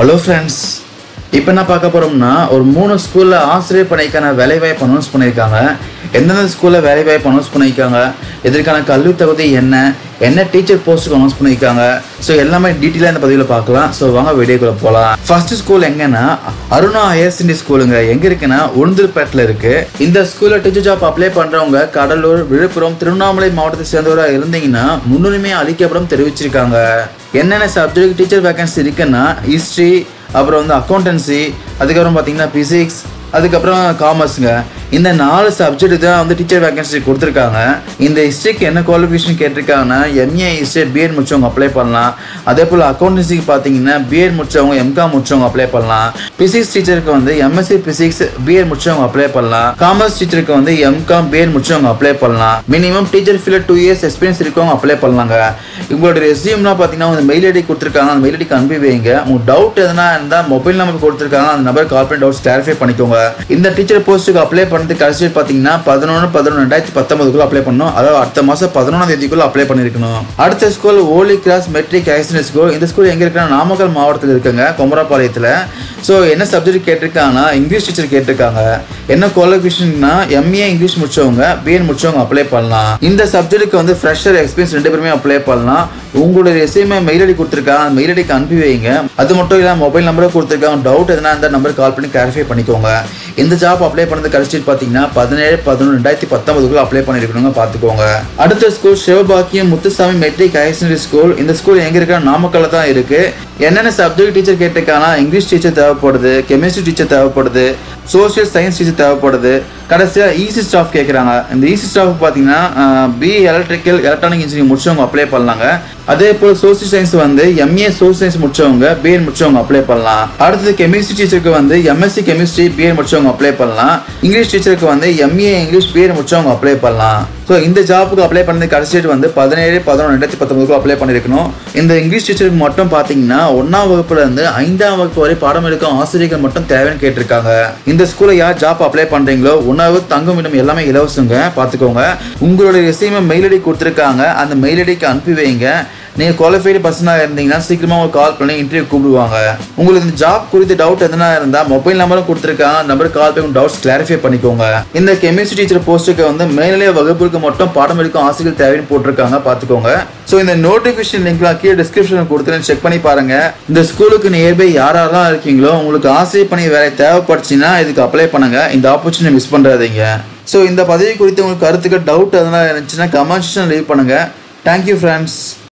hello friends இப்போ என்ன பார்க்க போகிறோம்னா ஒரு மூணு ஸ்கூலில் ஆசிரியர் பணிக்கான வேலைவாய்ப்பு அனௌன்ஸ் பண்ணியிருக்காங்க எந்தெந்த ஸ்கூலில் வேலைவாய்ப்பு அனௌன்ஸ் பண்ணியிருக்காங்க இதற்கான கல்வி தகுதி என்ன என்ன டீச்சர் போஸ்ட்டுக்கு அனௌன்ஸ் பண்ணியிருக்காங்க ஸோ எல்லாமே டீட்டெயிலாக இந்த பதிவில் பார்க்கலாம் ஸோ வாங்க வீடியோக்குள்ளே போகலாம் ஃபர்ஸ்ட் ஸ்கூல் எங்கன்னா அருணா ஹையர் செகண்டரி ஸ்கூலுங்க எங்கே இருக்குன்னா உளுந்தூர்பேட்டில் இருக்கு இந்த ஸ்கூலில் டீச்சர் ஜாப் அப்ளை பண்ணுறவங்க கடலூர் விழுப்புரம் திருவண்ணாமலை மாவட்டத்தை சேர்ந்தவராக இருந்தீங்கன்னா முன்னுரிமை அளிக்கப்படும் தெரிவிச்சிருக்காங்க என்னென்ன சப்ஜெக்ட் டீச்சர் வேகன்சி இருக்குன்னா ஹிஸ்ட்ரி அப்புறம் வந்து அக்கௌண்டன்சி அதுக்கப்புறம் பார்த்தீங்கன்னா பிசிக்ஸ் அதுக்கப்புறம் காமர்ஸுங்க இந்த நாலு சப்ஜெக்ட் தான் வந்து டீச்சர் வேகன்சி கொடுத்துருக்காங்க இந்த ஹிஸ்ட்ரிக்கு என்ன குவாலிஃபிகேஷன் கேட்டிருக்காங்கன்னா எம்ஏ ஹிஸ்ட்ரி பிஎட் முடிச்சவங்க அப்ளை பண்ணலாம் அதே போல் அக்கௌண்டன்சிக்கு பார்த்தீங்கன்னா பிஎட் முடிச்சவங்க எம்காம் முடிச்சவங்க அப்ளை பண்ணலாம் பிசிக்ஸ் டீச்சருக்கு வந்து எம்எஸ்சி பிசிக்ஸ் பிஎட் முடிச்சவங்க அப்ளை பண்ணலாம் காமர்ஸ் டீச்சருக்கு வந்து எம்காம் பிஎட் முடிச்சவங்க அப்ளை பண்ணலாம் minimum teacher field two years experience இருக்கவங்க அப்ளை பண்ணலாங்க உங்களோட ரெசியூம்லாம் பார்த்தீங்கன்னா உங்க மெயில் ஐடி கொடுத்துருக்காங்க அந்த மெயில் ஐடிக்கு அனுப்பி வைங்க உங்களுக்கு டவுட் எதனா இருந்தால் மொபைல் நம்பர் கொடுத்துருக்காங்க அந்த நம்பர் கால் பண்ணி டவுட்ஸ் கிளாரிஃபை பண்ணிக்கோங்க இந்த டீச்சர் போஸ்ட்டுக்கு அப்ளை பண்ணுறது கடைசி பார்த்தீங்கன்னா பதினொன்று பதினொன்று ரெண்டாயிரத்தி பத்தொன்பதுக்குள்ள அப்ளை பண்ணணும் அதாவது அடுத்த மாதம் பதினொன்றாம் தேதிக்குள்ள அப்ளை பண்ணியிருக்கணும் அடுத்த ஸ்கூல் ஓலி கிராஸ் மெட்ரிக் ஹைசன் ஸ்கூல் இந்த ஸ்கூல் எங்கே இருக்குன்னா நாமக்கல் மாவட்டத்தில் இருக்குங்க குமரபாளையத்தில் ஸோ என்ன சப்ஜெக்ட் கேட்டிருக்காங்கன்னா இங்கிலீஷ் டீச்சர் கேட்டிருக்காங்க என்ன குவாலிஃபிகேஷன்னா எம்ஏ இங்கிலீஷ் முடிச்சவங்க பிஎன் முடிச்சவங்க அப்ளை பண்ணலாம் இந்த சப்ஜெக்ட்டுக்கு வந்து ஃப்ரெஷர் எக்ஸ்பீரியன்ஸ் ரெண்டு பேருமே அப்ளை பண்ணலாம் உங்களுடைய ரெசியூமே மெயில் ஐடி கொடுத்துருக்காங்க அந்த மெயில் ஐடிக்கு அனுப்பி வைங்க அது மட்டும் இல்லாமல் மொபைல் நம்பரும் கொடுத்துருக்காங்க டவுட் எதனா இந்த நம்பர் கால் பண்ணி கிளாரிஃபை பண்ணிக்கோங்க இந்த ஜாப் அப்ளை பண்ணது கடைசி பார்த்தீங்கன்னா பதினேழு பதினொன்று ரெண்டாயிரத்தி பத்தொன்பதுக்குள்ள அப்ளை பண்ணிருக்கணுங்க பார்த்துக்கோங்க அடுத்த school Sivabakkiyam Muthusamy matric higher secondary school இந்த ஸ்கூல் எங்க இருக்கா நாமக்கல்ல தான் இருக்கு என்னென்ன சப்ஜெக்ட் டீச்சர் கேட்டிருக்காங்கன்னா இங்கிலீஷ் டீச்சர் தேவைப்படுது கெமிஸ்ட்ரி டீச்சர் தேவைப்படுது சோஷியல் சயின்ஸ் டீச்சர் தேவைப்படுது கடைசியாக ஈசி ஸ்டாஃப் கேட்குறாங்க இந்த ஈசி ஸ்டாஃப் பார்த்தீங்கன்னா பிஇ எலக்ட்ரிக்கல் எலக்ட்ரானிக் இன்ஜினியரிங் முடிச்சவங்க அப்ளை பண்ணலாங்க அதே போல் சோசியல் சயின்ஸ் வந்து எம்ஏ சோசியல் சயின்ஸ் முடிச்சவங்க பிஎட் முடிச்சவங்க அப்ளை பண்ணலாம் அடுத்தது கெமிஸ்ட்ரி டீச்சருக்கு வந்து எம்எஸ்சி கெமிஸ்ட்ரி பிஎட் முடிச்சவங்க அப்ளை பண்ணலாம் இங்கிலீஷ் டீச்சருக்கு வந்து எம்ஏ இங்கிலீஷ் பிஎட் முடிச்சவங்க அப்ளை பண்ணலாம் ஸோ இந்த ஜாப்புக்கு அப்ளை பண்ணது கடைசி டேட் வந்து பதினேழு பதினொன்று ரெண்டாயிரத்தி பத்தொன்பதுக்கு அப்ளை பண்ணியிருக்கணும் இந்த இங்கிலீஷ் டீச்சருக்கு மட்டும் பார்த்தீங்கன்னா ஒன்றாம் வகுப்புல இருந்து ஐந்தாம் வகுப்பு வரை பாடம் எடுக்கும் ஆசிரியர்கள் மட்டும் தேவைன்னு கேட்டிருக்காங்க இந்த ஸ்கூலில் யார் ஜாப் அப்ளை பண்ணுறீங்களோ உணவு தங்கும் இடம் எல்லாமே இலவசங்க பார்த்துக்கோங்க உங்களுடைய ரெசியூமை மெயில் ஐடி கொடுத்துருக்காங்க அந்த மெயில் ஐடிக்கு அனுப்பி வைங்க நீங்கள் குவாலிஃபைடு பர்சனாக இருந்தீங்கன்னா சீக்கிரமாக உங்களுக்கு கால் பண்ணி இன்டர்வியூ கூப்பிடுவாங்க உங்களுக்கு இந்த ஜாப் குறித்து டவுட் எதனா இருந்தால் மொபைல் நம்பரும் கொடுத்துருக்காங்க அந்த நம்பருக்கு கால் பண்ணி டவுட்ஸ் கிளாரிஃபை பண்ணிக்கோங்க இந்த கெமிஸ்ட்ரி டீச்சர் போஸ்ட்டுக்கு வந்து மேல்நிலைய வகுப்புக்கு மட்டும் பாடம் எடுக்கும் ஆசிரியர் தேவைன்னு போட்டிருக்காங்க பார்த்துக்கோங்க ஸோ இந்த நோட்டிஃபிகேஷன் லிங்க்லாம் கீழே டிஸ்கிரிப்ஷனில் கொடுத்துருன்னு செக் பண்ணி பாருங்க இந்த ஸ்கூலுக்கு நியர்பை யாரெல்லாம் இருக்கீங்களோ உங்களுக்கு ஆசிரியர் பணி வேலை தேவைப்பட்டுச்சுன்னா இதுக்கு அப்ளை பண்ணுங்க இந்த ஆப்பர்ச்சுனிட்டி மிஸ் பண்ணுறாதீங்க ஸோ இந்த பதவி குறித்து உங்களுக்கு கருத்துக்கு டவுட் எதனா இருந்துச்சுன்னா கமெண்ட் செக்ஷன் லீவ் பண்ணுங்க தேங்க்யூ ஃப்ரெண்ட்ஸ்